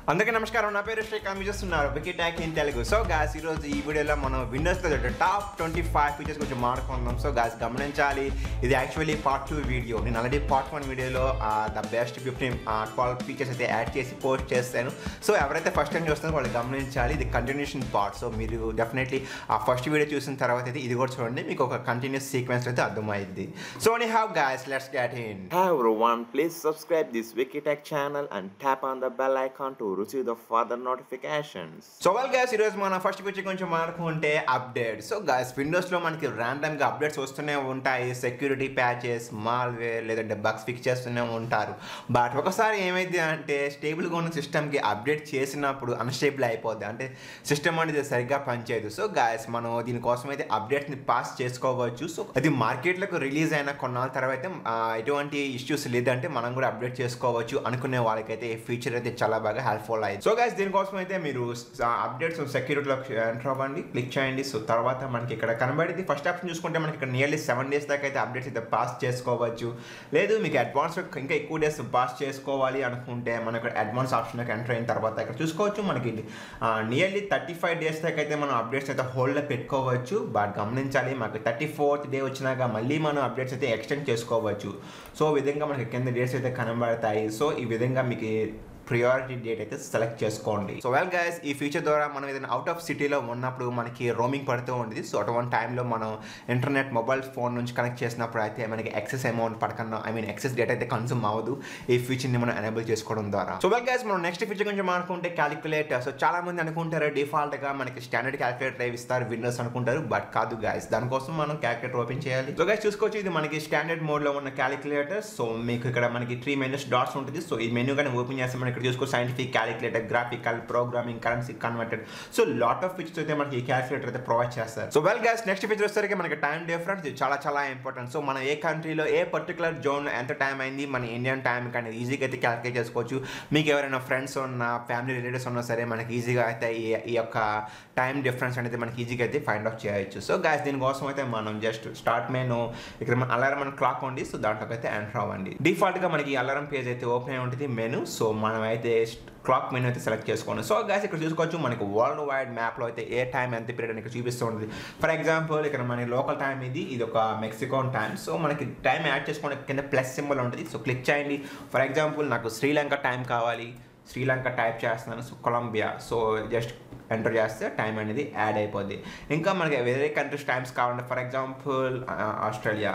అందరికీ నమస్కారం నా పేరు శ్రీకాంత్ మీరు చూస్తున్నారు Wiki Tak in Telugu so guys ఈరోజు ఈ వీడియోలో మనం విండోస్లో టాప్ ట్వంటీ ఫైవ్ ఫీచర్స్ గురించి మాట్లాడుకుందాం సో గాస్ గమనించాలి ఇది యాక్చువల్లీ పార్ట్ టూ వీడియో నేను ఆల్రెడీ పార్ట్ వన్ వీడియోలో the best fifteen twelve features అయితే యాడ్ చేసి పోస్ట్ చేస్తాను సో ఎవరైతే ఫస్ట్ టైం చూస్తున్నారో వాళ్ళు గమనించాలి ఇది కంటిన్యూషన్ పార్ట్ సో మీరు డెఫినెట్లీ ఆ ఫస్ట్ వీడియో చూసిన తర్వాత అయితే ఇది కూడా చూడండి మీకు ఒక కంటిన్యూస్ సీక్వెన్స్ అయితే అర్థమైంది సో నీ have guys let's get in Hi everyone, please subscribe this Wikitech channel and tap on the bell icon to receive the further notifications. So well guys ఈరోజు మన ఫస్ట్ పిక్చర్ కొంచెం మాట్లాడుకుంటే update so gas విండోస్లో మనకి ర్యాండమ్గా updates వస్తూనే ఉంటాయి security patches malware లేదంటే bugs fix చేస్తూనే ఉంటారు బట్ ఒకసారి ఏమైంది అంటే స్టేబుల్గా ఉన్న సిస్టమ్కి అప్డేట్ చేసినప్పుడు అన్స్టేబుల్ అయిపోద్ది అంటే సిస్టమ్ అనేది సరిగ్గా పనిచేయదు సో గాయస్ మనం దీనికోసం అయితే అప్డేట్స్ని పాస్ చేసుకోవచ్చు సో అది మార్కెట్లకు రిలీజ్ అయిన కొన్నాళ్ళ తర్వాత ఆ, ఎటువంటి ఇష్యూస్ లేదంటే మనం కూడా అప్డేట్ చేసుకోవచ్చు అనుకునే వాళ్ళకైతే ఈ ఫీచర్ అయితే చాలా బాగా హెల్ప్ఫుల్ అయింది సో గైస్ దీనికోసం అయితే మీరు అప్డేట్స్ సెక్యూరిటీలో ఎంటర్ అవ్వండి క్లిక్ చేయండి సో తర్వాత మనకి ఇక్కడ కనబడింది ఫస్ట్ ఆప్షన్ చూసుకుంటే మనకి ఇక్కడ నియర్లీ సెవెన్ డేస్ దాకా అయితే అప్డేట్స్ అయితే పాస్ చేసుకోవచ్చు లేదు మీకు అడ్వాన్స్ ఇంకా ఎక్కువ డేస్ పాస్ చేసుకోవాలి అనుకుంటే మనకు అడ్వాన్స్ ఆప్షన్కి ఎంటర్ అయిన తర్వాత ఇక్కడ చూసుకోవచ్చు మనకి నియర్లీ థర్టీ ఫైవ్ డేస్ దాకా అయితే మనం అప్డేట్స్ అయితే హోల్డ్లో పెట్టుకోవచ్చు బట్ గమనించాలి మనకి థర్టీ ఫోర్త్ డే వచ్చినాక మళ్ళీ మనం అప్డేట్స్ అయితే ఎక్స్టెండ్ చేసుకోవచ్చు సో ఈ విధంగా మనకి కింద డేట్స్ అయితే కనబడతాయి సో ఈ విధంగా మీకు ప్రియారిటీ డేట్ అయితే సెలెక్ట్ చేసుకోండి సో వెల్ గైస్ ఈ ఫీచర్ ద్వారా మనం ఏదైనా అవుట్ ఆఫ్ సిటీలో ఉన్నప్పుడు మనకి రోమింగ్ పడుతూ ఉంటుంది సో అటువంటి టైంలో మనం ఇంటర్నెట్ మొబైల్ ఫోన్ నుంచి కనెక్ట్ చేసినప్పుడు అయితే మనకి ఎక్సెస్ అమౌంట్ పడకుండా ఐ మీన్ ఎక్సెస్ డేటా అయితే కన్సూమ్ అవ్వదు ఈ ఫీచర్ని మనం ఎనేబుల్ చేసుకోవడం ద్వారా సో వెల్ గైస్ మనం నెక్స్ట్ ఫీచర్ గురించి మాట్లాడుకుంటే క్యాలిక్యులేటర్ సో చాలా మంది అనుకుంటారు డిఫాల్ట్ గా మనకి స్టాండర్డ్ క్యాలిక్యులేటర్ ఇస్తారు విండోస్ అనుకుంటారు బట్ కాదు గైస్ దానికోసం మనం క్యాలిక్యులేటర్ ఓపెన్ చేయాలి సో గైస్ చూసుకోవచ్చు ఇది మనకి స్టాండర్డ్ మోడ్ లో ఉన్న క్యాలిక్యులేటర్ సో మీకు ఇక్కడ మనకి త్రీ మెనూస్ డాట్స్ ఉంటుంది సో ఈ మెనూ కానీ ఓపెన్ చేస్తే మనకి ఇక్కడ చూసుకో scientific calculator graphical programming currency converted so lot of features అయితే మనకి ఈ క్యాలిక్యులేటర్ అయితే ప్రొవైడ్ చేస్తారు so well guys next feature వచ్చేసరికి మనకి టైం డిఫరెన్స్ ఇది చాలా చాలా ఇంపార్టెంట్ సో మనం ఏ కంట్రీలో ఏ పర్టికులర్ జోన్ ఎంత టైం అయింది మన ఇండియన్ టైం కానీ ఈజీగా అయితే క్యాలిక్యులేట్ చేసుకోవచ్చు మీకు ఎవరైనా ఫ్రెండ్స్ ఉన్నా ఫ్యామిలీ రిలేటివ్స్ ఉన్నా సరే మనకి ఈజీగా అయితే ఈ ఈ యొక్క టైం డిఫరెన్స్ అనేది మనకి ఈజీగా అయితే ఫైండ్ అవుట్ చేయొచ్చు సో గ్యాస్ దీనికోసం అయితే మనం జస్ట్ స్టార్ట్ మెను ఇక్కడ మన అలారం మన క్లాక్ ఉంది సో దాంట్లోకి అయితే ఎంటర్ అవ్వండి డిఫాల్ట్గా మనకి అలారం పేజ్ అయితే ఓపెన్ అయి ఉంటుంది మెను సో మనం అయితే క్లాక్ మెనూ అయితే సెలెక్ట్ చేసుకోండి సో గ్యాస్ ఇక్కడ చూసుకోవచ్చు మనకి వరల్డ్ వైడ్ మ్యాప్లో అయితే ఏ టైం ఎంత పీరియడ్ అని ఇక్కడ చూపిస్తూ ఉంటుంది ఫర్ ఎగ్జాంపుల్ ఇక్కడ మన లోకల్ టైం ఇది ఇది ఒక మెక్సికోన్ టైం సో మనకి టైం యాడ్ చేసుకోవడం కింద ప్లస్ సింబల్ ఉంటుంది సో క్లిక్ చేయండి ఫర్ ఎగ్జాంపుల్ నాకు శ్రీలంక టైం కావాలి శ్రీలంక టైప్ చేస్తున్నాను so Colombia so just enter చేస్తే టైం అనేది యాడ్ అయిపోద్ది ఇంకా మనకి వేరే కంట్రీస్ టైమ్స్ కావాలంటే ఫర్ ఎగ్జాంపుల్ ఆస్ట్రేలియా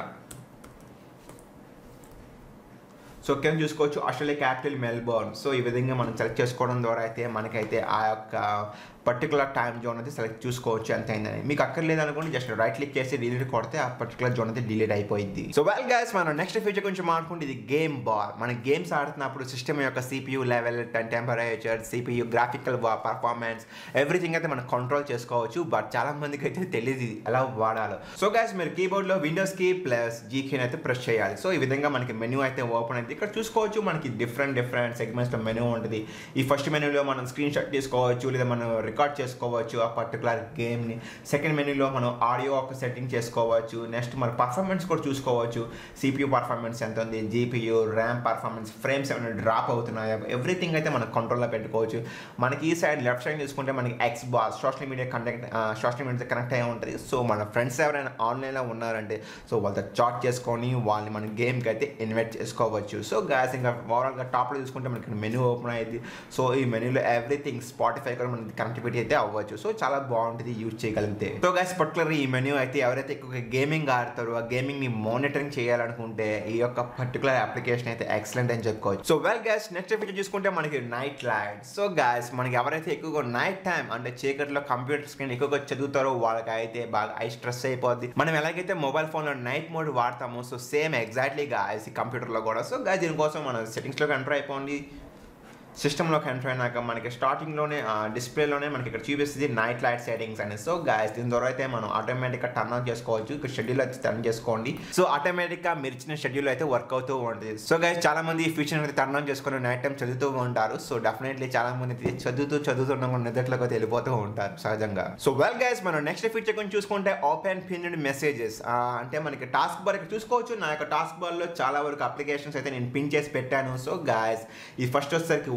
సో కింద చూసుకోవచ్చు ఆస్ట్రేలియా క్యాపిటల్ మెల్బోర్న్ సో ఈ విధంగా మనం సెలెక్ట్ చేసుకోవడం ద్వారా అయితే మనకైతే ఆ యొక్క పర్టికులర్ టైం జోన్ అయితే సెలెక్ట్ చూసుకోవచ్చు ఎంత అయిందని మీకు అక్కర్లేదు అనుకోండి జస్ట్ రైట్ క్లిక్ చేసి డిలీట్ కొడితే ఆ పర్టికులర్ జోన్ అయితే డిలీట్ అయిపోయింది సో వెల్ గైస్ మనం నెక్స్ట్ ఫీచర్ గురించి మాట్లాడుకుంటే ఇది గేమ్ బార్ మన గేమ్స్ ఆడుతున్నప్పుడు సిస్టమ్ యొక్క CPU level temperature CPU graphical performance everything అయితే మనం కంట్రోల్ చేసుకోవచ్చు బట్ చాలా మందికి అయితే తెలియదు ఇది ఎలా వాడాలో సో గైస్ మీరు కీబోర్డ్లో విండోస్ కీ ప్లస్ జీ కీని అయితే ప్రెస్ చేయాలి సో ఈ విధంగా మనకి మెనూ అయితే ఓపెన్ అయితే ఇక్కడ చూసుకోవచ్చు మనకి డిఫరెంట్ డిఫరెంట్ సెగ్మెంట్స్లో మెనూ ఉంటుంది ఈ ఫస్ట్ మెనూలో మనం స్క్రీన్ షాట్ తీసుకోవచ్చు లేదా మనం రికార్డ్ చేసుకోవచ్చు ఆ పర్టికులర్ గేమ్ని సెకండ్ మెనూలో మనం ఆడియో ఒక సెట్టింగ్ చేసుకోవచ్చు నెక్స్ట్ మన పర్ఫార్మెన్స్ కూడా చూసుకోవచ్చు సిపియూ పర్ఫార్మెన్స్ ఎంత ఉంది జీపీయూ ర్యామ్ పర్ఫార్మెన్స్ ఫ్రేమ్స్ ఏమైనా డ్రాప్ అవుతున్నాయా ఎవ్రీథింగ్ అయితే మనం కంట్రోల్లో పెట్టుకోవచ్చు మనకి ఈ సైడ్ లెఫ్ట్ సైడ్ చూసుకుంటే మనకి Xbox social media contact social media connect అయి ఉంటుంది సో మన ఫ్రెండ్స్ ఎవరైనా ఆన్లైన్లో ఉన్నారంటే సో వాళ్ళతో చాట్ చేసుకొని వాళ్ళని మన గేమ్కి అయితే ఇన్వైట్ చేసుకోవచ్చు సో గ్యాస్ ఇంకా ఓవరాల్గా టాప్లో చూసుకుంటే మనకి మెనూ ఓపెన్ అయ్యింది సో ఈ మెనూలో ఎవ్రీథింగ్ స్పాటిఫై కూడా మనకి కనెక్టివిటీ అయితే అవ్వచ్చు సో చాలా బాగుంటుంది యూజ్ చేయగలిగితే సో గ్యాస్ పర్టికులర్ ఈ మెనూ అయితే ఎవరైతే ఎక్కువ గేమింగ్ ఆడతారో ఆ గేమింగ్ ని మానిటరింగ్ చేయాలనుకుంటే ఈ యొక్క పర్టికులర్ అప్లికేషన్ అయితే ఎక్సలెంట్ అని చెప్పుకోవచ్చు so well guys next feature చూసుకుంటే మనకి నైట్ లైట్ సో గ్యాస్ మనకి ఎవరైతే ఎక్కువగా నైట్ టైం అంటే చీకట్లో కంప్యూటర్ స్క్రీన్ ఎక్కువగా చదువుతారో వాళ్ళకి అయితే బాగా ఐ స్ట్రెస్ అయిపోద్ది మనం ఎలాగైతే మొబైల్ ఫోన్లో నైట్ మోడ్ వాడతామో సో సేమ్ ఎగ్జాక్ట్లీ గాయస్ ఈ కంప్యూటర్లో కూడా సో గాయస్ దీనికోసం మనం సెట్టింగ్స్లోకి ఎంటర్ అయిపోండి సిస్టంలోకి ఎంటర్ అయినాక మనకి స్టార్టింగ్లోనే డిస్ప్లేలోనే మనకి ఇక్కడ చూపిస్తుంది నైట్ లైట్ సెట్టింగ్స్ అని సో గాయస్ దీని ద్వారా అయితే మనం ఆటోమేటిక్గా టర్న్ ఆన్ చేసుకోవచ్చు ఇక్కడ షెడ్యూల్ అయితే టర్న్ చేసుకోండి సో ఆటోమేటిక్గా మీరు ఇచ్చిన షెడ్యూల్ అయితే వర్క్ అవుతూ ఉంటుంది సో గైస్ చాలా మంది ఈ ఫీచర్ అయితే టర్న్ ఆన్ చేసుకొని నైట్ టైం చదువుతూ ఉంటారు సో డెఫినెట్లీ చాలా మంది ఇది చదువుతూ చదువుతున్న నిద్రలోకి అయితే వెళ్ళిపోతూ ఉంటారు సహజంగా సో వెల్ గైస్ మనం నెక్స్ట్ ఫీచర్ గురించి చూసుకుంటే ఓపెన్ పిన్ మెసేజెస్ అంటే మనకి టాస్క్ బార్ ఇక్కడ చూసుకోవచ్చు నా యొక్క టాస్క్ బార్లో చాలా వరకు అప్లికేషన్స్ అయితే నేను పిన్ చేసి పెట్టాను సో గాయస్ ఈ ఫస్ట్ వచ్చేసరికి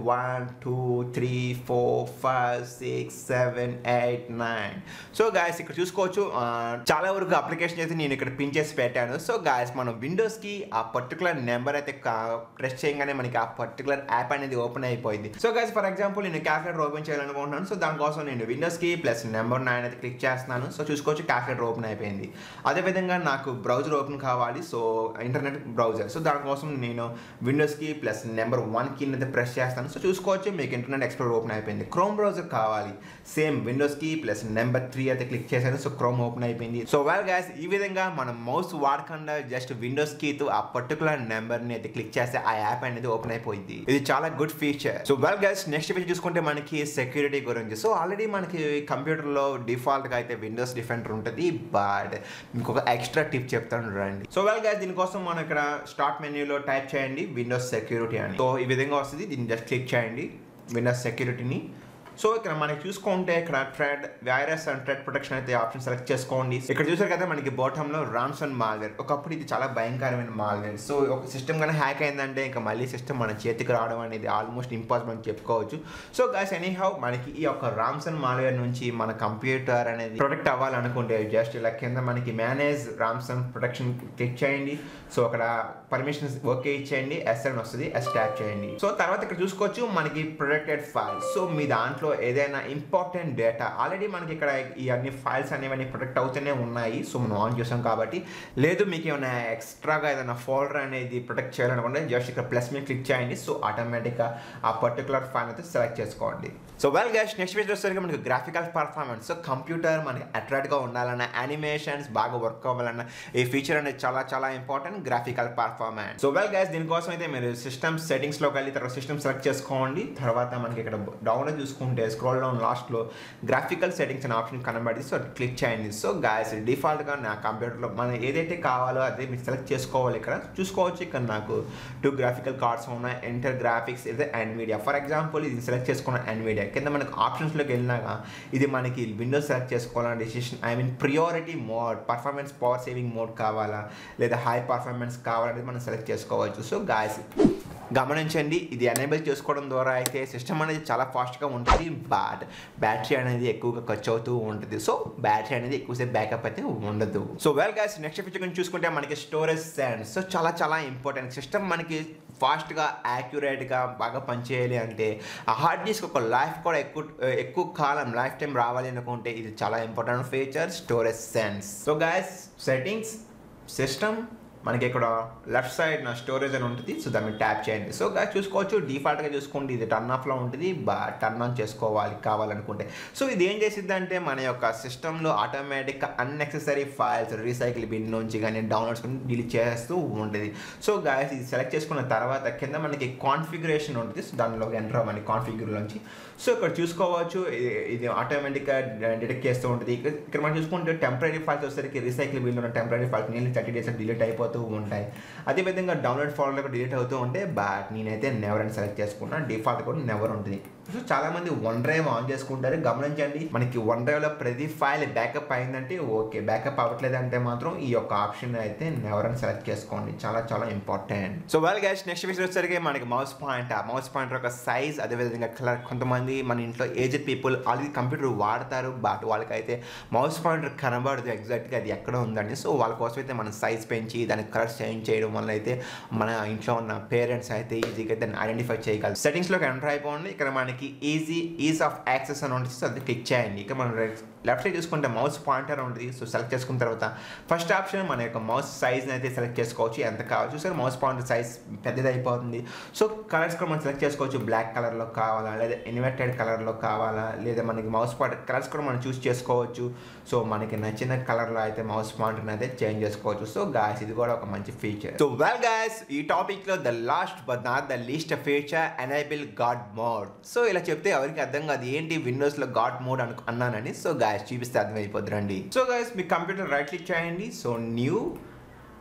one two three four five six seven eight nine so guys ఇక్కడ చూసుకోవచ్చు ఆ, చాలా వరకు అప్లికేషన్ అయితే నేను ఇక్కడ పిన్ చేసి పెట్టాను సో గాయస్ మనం విండోస్కి ఆ పర్టికులర్ నెంబర్ అయితే ప్రెస్ చేయగానే మనకి ఆ పర్టికులర్ యాప్ అనేది ఓపెన్ అయిపోయింది సో గాయస్ ఫర్ ఎగ్జాంపుల్ నేను క్యాల్కులేటర్ ఓపెన్ చేయాలనుకుంటున్నాను సో దానికోసం నేను విండోస్కి ప్లస్ నెంబర్ నైన్ అయితే క్లిక్ చేస్తున్నాను సో చూసుకోవచ్చు క్యాల్కులేటర్ ఓపెన్ అయిపోయింది అదేవిధంగా నాకు బ్రౌజర్ ఓపెన్ కావాలి సో ఇంటర్నెట్ బ్రౌజర్ సో దానికోసం నేను విండోస్కి ప్లస్ నెంబర్ వన్ కి అయితే ప్రెస్ చేస్తాను సో చూసుకోవచ్చు మీకు ఇంటర్నెట్ ఎక్స్ప్లోర్ ఓపెన్ అయిపోయింది క్రోమ్ బ్రౌజర్ కావాలి సేమ్ విండోస్కి ప్లస్ నెంబర్ త్రీ అయితే క్లిక్ చేశాను సో క్రోమ్ ఓపెన్ అయిపోయింది సో వెల్ గ్యాస్ ఈ విధంగా మనం మౌస్ వాడకుండా జస్ట్ విండోస్ కీతో ఆ పర్టికులర్ నెంబర్ని అయితే క్లిక్ చేస్తే ఆ యాప్ అనేది ఓపెన్ అయిపోయింది ఇది చాలా good feature so well guys next feature చూసుకుంటే మనకి సెక్యూరిటీ గురించి సో ఆల్రెడీ మనకి కంప్యూటర్లో డిఫాల్ట్గా అయితే విండోస్ డిఫెండర్ ఉంటుంది బట్ మీకు ఒక ఎక్స్ట్రా టిప్ చెప్తాను రండి సో వెల్ గ్యాస్ దీనికోసం మనం ఇక్కడ స్టార్ట్ మెన్యూలో టైప్ చేయండి విండోస్ సెక్యూరిటీ అని సో ఈ విధంగా వస్తుంది దీన్ని జస్ట్ క్లిక్ చేయండి విండోస్ సెక్యూరిటీని సో ఇక్కడ మనకి చూసుకుంటే ఇక్కడ threat virus and threat protection అయితే ఆప్షన్ సెలెక్ట్ చేసుకోండి ఇక్కడ చూసారు కదా మనకి బాటమ్ లో రామ్స్ అండ్ మాల్వేర్ ఒకప్పుడు ఇది చాలా భయంకరమైన మాల్వేర్ సో ఒక సిస్టమ్ కానీ హ్యాక్ అయిందంటే ఇంకా మళ్ళీ సిస్టమ్ మన చేతికి రావడం అనేది ఆల్మోస్ట్ ఇంపాసిబుల్ అని చెప్పుకోవచ్చు సో గాస్ ఎనీ హౌ మనకి ఈ యొక్క రామ్స్ అండ్ మాల్వేర్ నుంచి మన కంప్యూటర్ అనేది ప్రొటెక్ట్ అవ్వాలనుకుంటే జస్ట్ ఇలా కింద మనకి manage rams and protection click చేయండి సో అక్కడ పర్మిషన్స్ ఓకే ఇచ్చేయండి ఎస్ అని వస్తుంది ఎస్ ట్యాప్ చేయండి సో తర్వాత ఇక్కడ చూసుకోవచ్చు మనకి ప్రొటెక్టెడ్ ఫైల్స్ సో మీ దాంట్లో ఏదైనా ఇంపార్టెంట్ డేటా ఆల్రెడీ మనకి ఇక్కడ ఈ అన్ని ఫైల్స్ అనేవన్నీ ప్రొటెక్ట్ అవుతూనే ఉన్నాయి సో మనం ఆన్ చేసాం కాబట్టి లేదు మీకు ఏమైనా ఎక్స్ట్రాగా ఏదైనా ఫోల్డర్ అనేది ప్రొటెక్ట్ చేయాలనుకుంటే జస్ట్ ఇక్కడ ప్లస్ మీద క్లిక్ చేయండి సో ఆటోమేటిక్గా ఆ పర్టికులర్ ఫైల్ అయితే సెలెక్ట్ చేసుకోండి so well guys next page వచ్చేసరికి మనకి గ్రాఫికల్ పర్ఫార్మెన్స్ సో కంప్యూటర్ మనకి అట్రాక్ట్గా ఉండాలన్న యానిమేషన్స్ బాగా వర్క్ అవ్వాలన్న ఈ ఫీచర్ అనేది చాలా చాలా important graphical performance so well guys దీనికోసం అయితే మీరు సిస్టమ్ సెట్టింగ్స్లోకి వెళ్ళి తర్వాత సిస్టమ్ సెలెక్ట్ చేసుకోండి తర్వాత మనకి ఇక్కడ డౌన్లో చూసుకుంటే స్క్రోల్ డౌన్ లాస్ట్లో గ్రాఫికల్ సెట్టింగ్స్ అనే ఆప్షన్ కనబడి సో క్లిక్ చేయండి సో గాయస్ డిఫాల్ట్గా నా కంప్యూటర్లో మనం ఏదైతే కావాలో అదే మీరు సెలెక్ట్ చేసుకోవాలి ఇక్కడ చూసుకోవచ్చు ఇక్కడ నాకు టూ గ్రాఫికల్ కార్డ్స్ ఉన్నాయి ఎంటర్ గ్రాఫిక్స్ ఇది అండ్ మీడియా ఫర్ ఎగ్జాంపుల్ ఇది సెలెక్ట్ చేసుకున్న అండ్ మీడియా కింద మనకు ఆప్షన్స్లోకి వెళ్ళినాక ఇది మనకి విండోస్ సెలెక్ట్ చేసుకోవాలన్న decision I mean priority mode performance power saving mode కావాలా లేదా హై పర్ఫార్మెన్స్ కావాలనేది మనం సెలెక్ట్ చేసుకోవచ్చు సో గాయస్ గమనించండి ఇది ఎనేబుల్ చేసుకోవడం ద్వారా అయితే సిస్టమ్ అనేది చాలా ఫాస్ట్గా ఉంటుంది బట్ బ్యాటరీ అనేది ఎక్కువగా ఖర్చు అవుతూ ఉంటుంది సో బ్యాటరీ అనేది ఎక్కువసేపు బ్యాకప్ అయితే ఉండదు so well guys next feature గురించి చూసుకుంటే మనకి స్టోరేజ్ సెన్స్ సో చాలా చాలా ఇంపార్టెంట్ సిస్టమ్ మనకి ఫాస్ట్గా యాక్యురేట్గా బాగా పనిచేయాలి అంటే ఆ హార్డ్ డిస్క్ ఒక లైఫ్ కూడా ఎక్కువ ఎక్కువ కాలం లైఫ్ టైం రావాలి అనుకుంటే ఇది చాలా important feature storage sense so guys settings system మనకి ఇక్కడ లెఫ్ట్ సైడ్ నా స్టోరేజ్ అని ఉంటుంది సో దాన్ని ట్యాప్ చేయండి సో గా చూసుకోవచ్చు డిఫాల్ట్గా చూసుకోండి ఇది టర్న్ ఆఫ్లో ఉంటుంది బా టర్న్ ఆన్ చేసుకోవాలి కావాలనుకుంటే సో ఇది ఏం చేసిద్ది అంటే మన యొక్క సిస్టంలో ఆటోమేటిక్గా అన్నెసెసరీ ఫైల్స్ రీసైకిల్ బిన్ నుంచి కానీ డౌన్లోడ్స్ కానీ డిలీట్ చేస్తూ ఉంటుంది సో గాయస్ ఇది సెలెక్ట్ చేసుకున్న తర్వాత కింద మనకి కాన్ఫిగరేషన్ ఉంటుంది సో దానిలో ఎంటర్ అవ్వండి కాన్ఫిగర్ నుంచి సో ఇక్కడ చూసుకోవచ్చు ఇది- ఇది ఆటోమేటిక్గా డిటెక్ట్ చేస్తూ ఉంటుంది ఇక్కడ ఇక్కడ మనం చూసుకుంటే టెంపరీ ఫైల్స్ వచ్చేసరికి రీసైకిల్ బిల్ ఉన్న టెంపరీ ఫైల్స్ నేను థర్టీ డేస్ డిలీట్ అయిపోతూ ఉంటాయి అదేవిధంగా డౌన్లోడ్ ఫోల్డర్లో డిలీట్ అవుతూ ఉంటే బట్ నేనైతే నెవర్ అని సెలెక్ట్ చేసుకున్నా డిఫాల్ట్ కూడా నెవర్ ఉంటుంది సో చాలా మంది వన్ డ్రైవ్ ఆన్ చేసుకుంటారు గమనించండి మనకి వన్ డ్రైవ్లో ప్రతి ఫైల్ బ్యాకప్ అయిందంటే ఓకే బ్యాకప్ అవ్వట్లేదు అంటే మాత్రం ఈ యొక్క ఆప్షన్ అయితే నెవర్ అని సెలెక్ట్ చేసుకోండి చాలా చాలా important so well guys next విషయం వచ్చేసరికి మనకి మౌస్ పాయింట్ ఆ మౌస్ పాయింట్ యొక్క సైజ్ అదేవిధంగా కలర్ కొంతమంది మన ఇంట్లో ఏజ్డ్ పీపుల్ ఆల్రెడీ కంప్యూటర్ వాడతారు బట్ వాళ్ళకైతే మౌస్ పాయింటర్ కనబడదు ఎగ్జాక్ట్గా అది ఎక్కడ ఉందండి సో వాళ్ళ కోసం అయితే మనం సైజ్ పెంచి దానికి కలర్ చేంజ్ చేయడం వల్ల అయితే మన ఇంట్లో ఉన్న పేరెంట్స్ అయితే ఈజీగా దాన్ని ఐడెంటిఫై చేయగలరు సెట్టింగ్స్లోకి ఎంటర్ అయిపోండి ఇక్కడ మనకి ఈజీ ఈజ్ ఆఫ్ యాక్సెస్ అని ఉంటుంది సో అది క్లిక్ చేయండి ఇక్కడ మనం లెఫ్ట్ సైడ్ చూసుకుంటే మౌస్ పాయింటర్ ఉంటుంది సో సెలెక్ట్ చేసుకున్న తర్వాత ఫస్ట్ ఆప్షన్ మన యొక్క మౌస్ సైజ్ని అయితే సెలెక్ట్ చేసుకోవచ్చు ఎంత కావచ్చు చూసారు మౌస్ పాయింటర్ సైజ్ పెద్దది అయిపోతుంది సో కలర్స్ కూడా మనం సెలెక్ట్ చేసుకోవచ్చు బ్లాక్ కలర్లో కావాలా లేదా ఇన్వర్టెడ్ కలర్లో కావాలా లేదా మనకి మౌస్ పాయింట్ కలర్స్ కూడా మనం చూస్ చేసుకోవచ్చు సో మనకి నచ్చిన కలర్లో అయితే మౌస్ పాయింటర్ని అయితే చేంజ్ చేసుకోవచ్చు సో గాయస్ ఇది కూడా ఒక మంచి ఫీచర్ సో వెల్ గాయస్ ఈ టాపిక్లో the last but not the least feature enable god mode so ఇలా చెప్తే ఎవరికి అర్థం కాదు ఏంటి విండోస్లో గాడ్ మోడ్ అను అన్నానని సో గాయస్ చూపిస్తే అర్థమైపోద్ది రండి సో గాయస్ మీ కంప్యూటర్ రైట్ క్లిక్ చేయండి సో న్యూ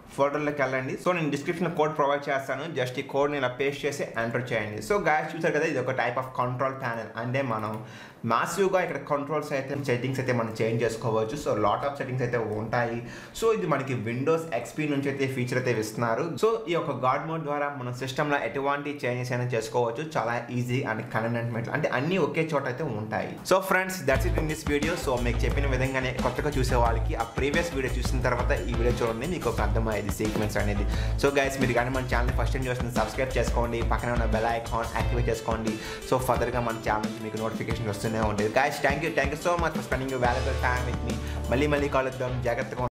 ఫోల్డర్లోకి వెళ్ళండి సో నేను డిస్క్రిప్షన్ కోడ్ ప్రొవైడ్ చేస్తాను జస్ట్ ఈ కోడ్ని ఇలా పేస్ట్ చేసి ఎంటర్ చేయండి సో గాయస్ చూసారు కదా ఇది ఒక టైప్ ఆఫ్ కంట్రోల్ ప్యానెల్ అంటే మనం మాసివ్గా ఇక్కడ కంట్రోల్స్ అయితే సెట్టింగ్స్ అయితే మనం చేంజ్ చేసుకోవచ్చు సో లాట్ ఆఫ్ సెట్టింగ్స్ అయితే ఉంటాయి సో ఇది మనకి విండోస్ ఎక్స్పీ నుంచి అయితే ఫీచర్ అయితే ఇస్తున్నారు సో ఈ యొక్క గాడ్ మోడ్ ద్వారా మన సిస్టంలో ఎటువంటి చేంజెస్ అయినా చేసుకోవచ్చు చాలా ఈజీ అండ్ కన్వీనియంట్ అంటే అన్ని ఒకే చోట అయితే ఉంటాయి so friends that's it in this video so మీకు చెప్పిన విధంగానే కొత్తగా చూసే వాళ్ళకి ఆ ప్రీవియస్ వీడియో చూసిన తర్వాత ఈ వీడియో చూడండి మీకు ఒక అర్థమయ్యేది సీక్వెన్స్ అనేది సో గైస్ మీరు కానీ మన ఛానల్ ఫస్ట్ టైం చూస్తుంది సబ్స్క్రైబ్ చేసుకోండి పక్కన ఉన్న బెల్ ఐకాన్ యాక్టివేట్ చేసుకోండి సో ఫర్దర్గా మన ఛానల్ నుంచి మీకు నోటిఫికేషన్ వస్తూనే ఉంటుంది guys thank you thank you so much for spending you valuable time with మీ మళ్ళీ మళ్ళీ కలుద్దాం జాగ్రత్తగా